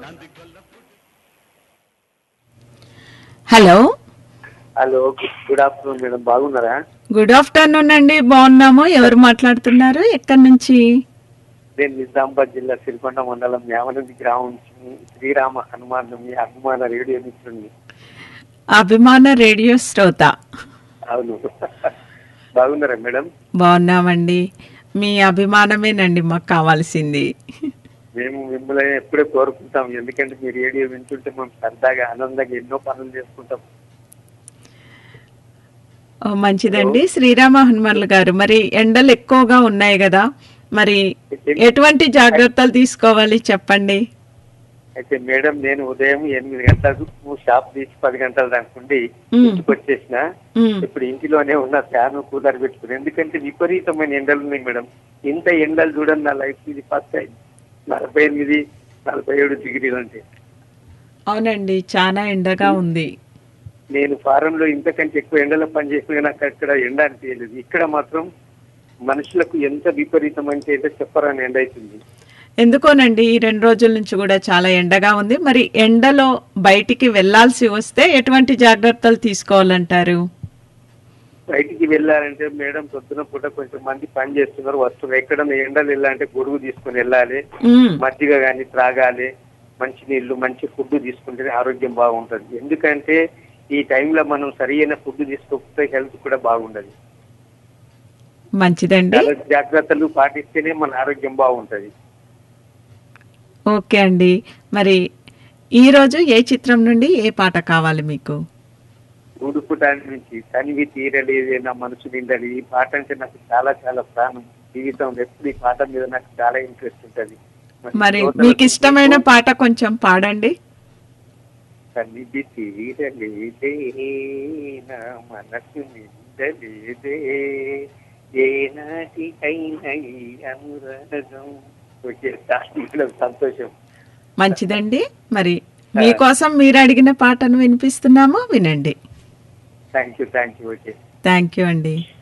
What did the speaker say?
Hello hello good afternoon madam బాగున్నారా good afternoon అండి బాగున్నాము ఎవరు మాట్లాడుతున్నారు ఎక్కడి నుంచి నేను నిజామాబాద్ జిల్లా సిరికొండ మండలం యావనంది గ్రామం నుంచి శ్రీరామ హనుమాన్ మీ హనుమాన రేడియో మిత్రుడిని అభిమాన రేడియో శ్రోత అవును బాగున్నారా మేడం బాగున్నామండి మీ అభిమానమేనండి మాకు కావాల్సింది మేము మిమ్మల్ని ఎప్పుడే కోరుకుంటాం ఎందుకంటే మీ రేడియో వింటుంటే మేము సరదాగా ఆనందంగా ఎన్నో పనులు చేసుకుంటాం ఓ, మంచిదండి శ్రీరామ హనుమన్లు గారు మరి ఎండలు ఎక్కువగా ఉన్నాయి కదా మరి ఎటువంటి జాగ్రత్తలు తీసుకోవాలి చెప్పండి అయితే మేడం నేను ఉదయం ఎనిమిది గంటలకు షాప్ తీసి పది గంటల దాకా ఉండి మ్. ఇంటికి వచ్చేసిన ఉమ్, ఇప్పుడు ఇంటిలోనే ఉన్న ఫ్యాన్ కూలర్ పెట్టుకుని ఎందుకంటే విపరీతమైన ఎండలు ఉన్నాయి మేడం ఇంత ఎండలు చూడండి నా లైఫ్ ఇది ఫస్ట్ టైం నలభై ఎనిమిది నలభై ఏడు డిగ్రీలు అంటే అవునండి చాలా ఎండగా ఉంది నేను ఫారంలో ఇంతకంటే ఎక్కువ ఎండలో పనిచేసిన నాకు అక్కడ ఎండ అనిపించలేదు ఇక్కడ మాత్రం మనుషులకు ఎంత విపరీతం అంటే ఏంటో చెప్పరాని ఎండ అవుతుంది ఎందుకోనండి ఈ రెండు రోజుల నుంచి కూడా చాలా ఎండగా ఉంది మరి ఎండలో బయటికి వెళ్ళాల్సి వస్తే ఎటువంటి జాగ్రత్తలు తీసుకోవాలంటారు బయటికి వెళ్ళాలంటే మేడం పొద్దున పూట కొంచెం మంది పని చేస్తున్నారు వస్తున్నారు ఎక్కడన్నా ఎండలు వెళ్ళాలంటే గొడుగు తీసుకుని వెళ్ళాలి ఉమ్, మజ్జిగ కానీ త్రాగాలి మంచి నీళ్లు మంచి ఫుడ్ తీసుకుంటే ఆరోగ్యం బాగుంటుంది ఎందుకంటే ఈ టైంలో మనం సరైన ఫుడ్ తీసుకోకపోతే హెల్త్ కూడా బాగుండదు మంచిదండి చాలా జాగ్రత్తలు పాటిస్తేనే మన ఆరోగ్యం బాగుంటది ఓకే అండి మరి ఈ రోజు ఏ చిత్రం నుండి ఏ పాట కావాలి మీకు ఉడుపుటానికి నుంచి తనివి తీరలేదే నా మనసు నిండది ఈ పాట అంటే నాకు చాలా చాలా ప్రాణం జీవితంలో ఎప్పుడు ఈ పాట మీద నాకు చాలా ఇంట్రెస్ట్ ఉంటది మరి మీకు ఇష్టమైన పాట కొంచెం పాడండి తనివి తీరలేదే నా మనసు నిండలేదే ఏనాటికైనా ఈ అనురాగం ఓకే చాలా సంతోషం మంచిదండి మరి మీకోసం మీరు అడిగిన పాటను వినిపిస్తున్నాము వినండి thank you thank you okay thank you అండి